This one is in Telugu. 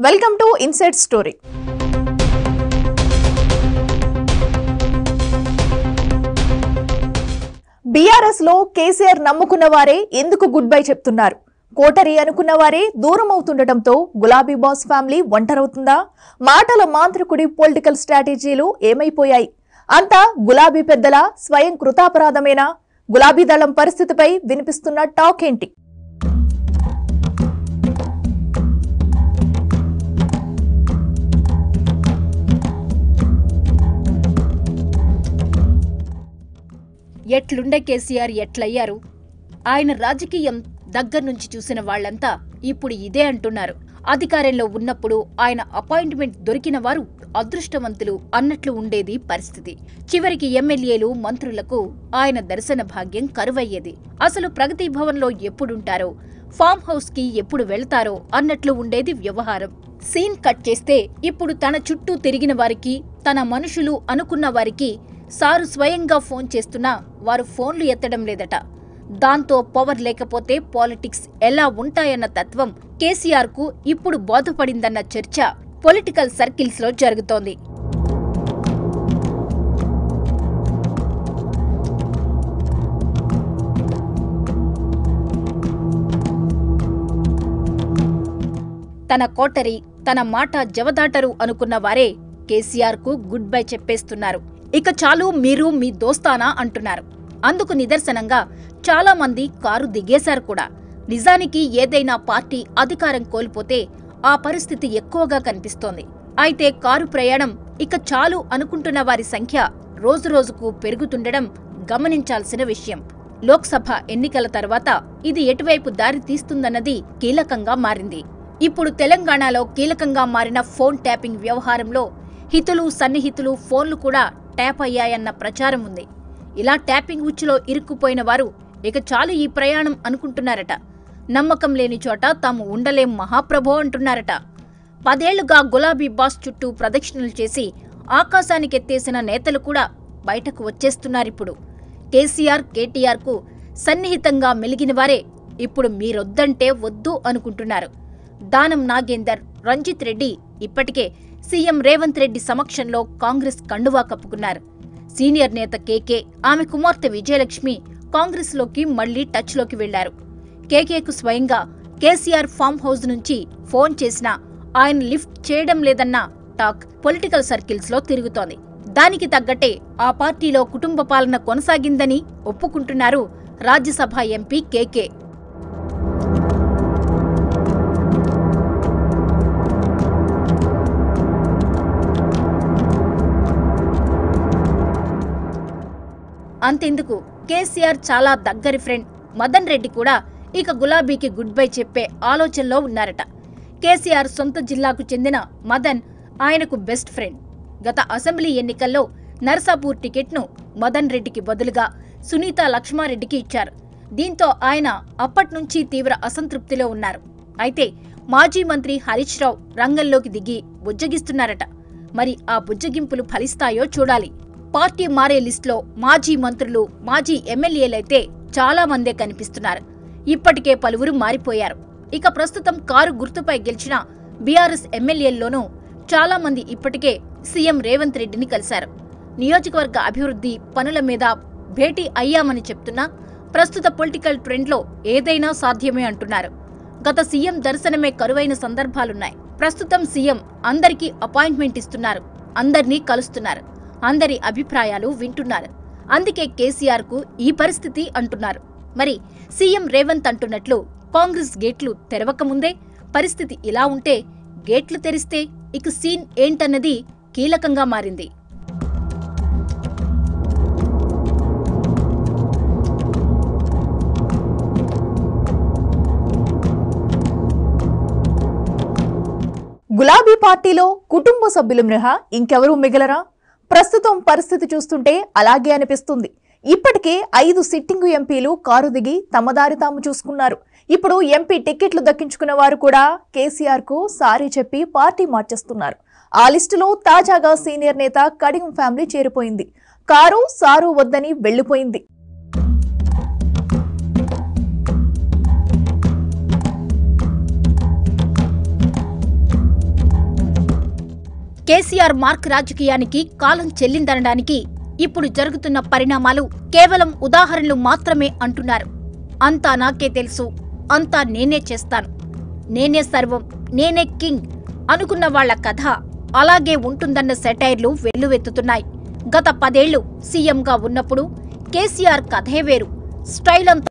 welcome to inside story BRS లో కేసీఆర్ నమ్ముకున్న వారే ఎందుకు గుడ్ బై చెప్తున్నారు కోటరి అనుకున్న వారే దూరం అవుతుండటంతో గులాబీ బాస్ ఫ్యామిలీ ఒంటరవుతుందా మాటల మాంత్రికుడి పొలిటికల్ స్ట్రాటజీలు ఏమైపోయాయి అంతా గులాబీ పెద్దల స్వయం కృతాపరాధమేనా గులాబీ దళం పరిస్థితిపై వినిపిస్తున్న టాక్ ఏంటి ఎట్లుండే కేసీఆర్ ఎట్లయ్యారు ఆయన రాజకీయం దగ్గర నుంచి చూసిన వాళ్ళంతా ఇప్పుడు ఇదే అంటున్నారు అధికారంలో ఉన్నప్పుడు ఆయన అపాయింట్మెంట్ దొరికిన వారు అదృష్టవంతులు అన్నట్లు ఉండేది పరిస్థితి చివరికి ఎమ్మెల్యేలు మంత్రులకు ఆయన దర్శన భాగ్యం కరువయ్యేది అసలు ప్రగతి భవన్లో ఎప్పుడుంటారో ఫామ్ హౌస్ కి ఎప్పుడు వెళ్తారో అన్నట్లు ఉండేది వ్యవహారం సీన్ కట్ చేస్తే ఇప్పుడు తన చుట్టూ తిరిగిన వారికి తన మనుషులు అనుకున్న వారికి సారు స్వయంగా ఫోన్ చేస్తున్నా వారు ఫోన్లు ఎత్తడం లేదట దాంతో పవర్ లేకపోతే పాలిటిక్స్ ఎలా ఉంటాయన్న తత్వం కేసీఆర్ కు ఇప్పుడు బోధపడిందన్న చర్చ పొలిటికల్ సర్కిల్స్ లో జరుగుతోంది తన కోటరి తన మాట జవదాటరు అనుకున్న వారే కేసీఆర్ కు గుడ్ బై చెప్పేస్తున్నారు ఇక చాలు మీరు మీ దోస్తానా అంటున్నారు అందుకు నిదర్శనంగా చాలా మంది కారు దిగేశారు కూడా నిజానికి ఏదైనా పార్టీ అధికారం కోల్పోతే ఆ పరిస్థితి ఎక్కువగా కనిపిస్తోంది అయితే కారు ప్రయాణం ఇక చాలు అనుకుంటున్న వారి సంఖ్య రోజురోజుకు పెరుగుతుండడం గమనించాల్సిన విషయం లోక్సభ ఎన్నికల తర్వాత ఇది ఎటువైపు దారి తీస్తుందన్నది కీలకంగా మారింది ఇప్పుడు తెలంగాణలో కీలకంగా మారిన ఫోన్ ట్యాపింగ్ వ్యవహారంలో హితులు సన్నిహితులు ఫోన్లు కూడా ట్యాప్ అయ్యాయన్న ప్రచారం ఉంది ఇలా ట్యాపింగ్ ఉచ్చులో ఇరుక్కుపోయిన వారు ఇక చాలు ఈ ప్రయాణం అనుకుంటున్నారట నమ్మకం లేని చోట తాము ఉండలేం మహాప్రభో అంటున్నారట పదేళ్లుగా గులాబీ బాస్ చుట్టూ ప్రదక్షిణలు చేసి ఆకాశానికెత్తేసిన నేతలు కూడా బయటకు వచ్చేస్తున్నారిప్పుడు కేసీఆర్ కేటీఆర్కు సన్నిహితంగా మెలిగిన వారే ఇప్పుడు మీరొద్దంటే వద్దు అనుకుంటున్నారు దానం నాగేందర్ రంజిత్ రెడ్డి ఇప్పటికే సీఎం రేవంత్ రెడ్డి సమక్షంలో కాంగ్రెస్ కండువా కప్పుకున్నారు సీనియర్ నేత కేకే ఆమె కుమార్తె విజయలక్ష్మి కాంగ్రెస్లోకి మళ్లీ టచ్లోకి వెళ్లారు కేకేకు స్వయంగా కేసీఆర్ ఫామ్ హౌస్ నుంచి ఫోన్ చేసినా ఆయన లిఫ్ట్ చేయడం లేదన్న టాక్ పొలిటికల్ సర్కిల్స్ లో తిరుగుతోంది దానికి తగ్గట్టే ఆ పార్టీలో కుటుంబ పాలన కొనసాగిందని ఒప్పుకుంటున్నారు రాజ్యసభ ఎంపీ కేకే అంతెందుకు కేసీఆర్ చాలా దగ్గరి ఫ్రెండ్ మదన్ రెడ్డి కూడా ఇక గులాబీకి గుడ్ బై చెప్పే ఆలోచనలో ఉన్నారట కేసీఆర్ సొంత జిల్లాకు చెందిన మదన్ ఆయనకు బెస్ట్ ఫ్రెండ్ గత అసెంబ్లీ ఎన్నికల్లో నర్సాపూర్ టికెట్ను మదన్ రెడ్డికి బదులుగా సునీత లక్ష్మారెడ్డికి ఇచ్చారు దీంతో ఆయన అప్పట్నుంచి తీవ్ర అసంతృప్తిలో ఉన్నారు అయితే మాజీ మంత్రి హరీష్ రావు రంగంలోకి దిగి బుజ్జగిస్తున్నారట మరి ఆ బుజ్జగింపులు ఫలిస్తాయో చూడాలి పార్టీ మారే లిస్టులో మాజీ మంత్రులు మాజీ ఎమ్మెల్యేలైతే చాలా మందే కనిపిస్తున్నారు ఇప్పటికే పలువురు మారిపోయారు ఇక ప్రస్తుతం కారు గుర్తుపై గెలిచిన బీఆర్ఎస్ ఎమ్మెల్యేల్లోనూ చాలా మంది ఇప్పటికే సీఎం రేవంత్ రెడ్డిని కలిశారు నియోజకవర్గ అభివృద్ధి పనుల మీద భేటీ అయ్యామని చెప్తున్నా ప్రస్తుత పొలిటికల్ ట్రెండ్లో ఏదైనా సాధ్యమే అంటున్నారు గత సీఎం దర్శనమే కరువైన సందర్భాలున్నాయి ప్రస్తుతం సీఎం అందరికీ అపాయింట్మెంట్ ఇస్తున్నారు అందర్నీ కలుస్తున్నారు అందరి అభిప్రాయాలు వింటున్నారు అందుకే కేసీఆర్ కు ఈ పరిస్థితి అంటున్నారు మరి సీఎం రేవంత్ అంటున్నట్లు కాంగ్రెస్ గేట్లు తెరవకముందే పరిస్థితి ఇలా ఉంటే గేట్లు తెరిస్తే ఇక సీన్ ఏంటన్నది కీలకంగా మారింది గులాబీ పార్టీలో కుటుంబ సభ్యులు మినహా ఇంకెవరూ మిగలరా ప్రస్తుతం పరిస్థితి చూస్తుంటే అలాగే అనిపిస్తుంది ఇప్పటికే ఐదు సిట్టింగు ఎంపీలు కారు దిగి తమ దారి తాము చూసుకున్నారు ఇప్పుడు ఎంపీ టికెట్లు దక్కించుకున్న వారు కూడా కేసీఆర్ కు సారీ చెప్పి పార్టీ మార్చేస్తున్నారు ఆ లిస్టులో తాజాగా సీనియర్ నేత కడియం ఫ్యామిలీ చేరిపోయింది కారు సారు వద్దని వెళ్లిపోయింది కేసీఆర్ మార్క్ రాజకీయానికి కాలం చెల్లిందనడానికి ఇప్పుడు జరుగుతున్న పరిణామాలు కేవలం ఉదాహరణలు మాత్రమే అంటున్నారు అంతా నాకే తెలుసు అంతా నేనే చేస్తాను నేనే సర్వం నేనే కింగ్ అనుకున్న వాళ్ళ కథ అలాగే ఉంటుందన్న సెటైర్లు వెల్లువెత్తుతున్నాయి గత పదేళ్లు సీఎంగా ఉన్నప్పుడు కేసీఆర్ కథే వేరు స్టైల్ అంతా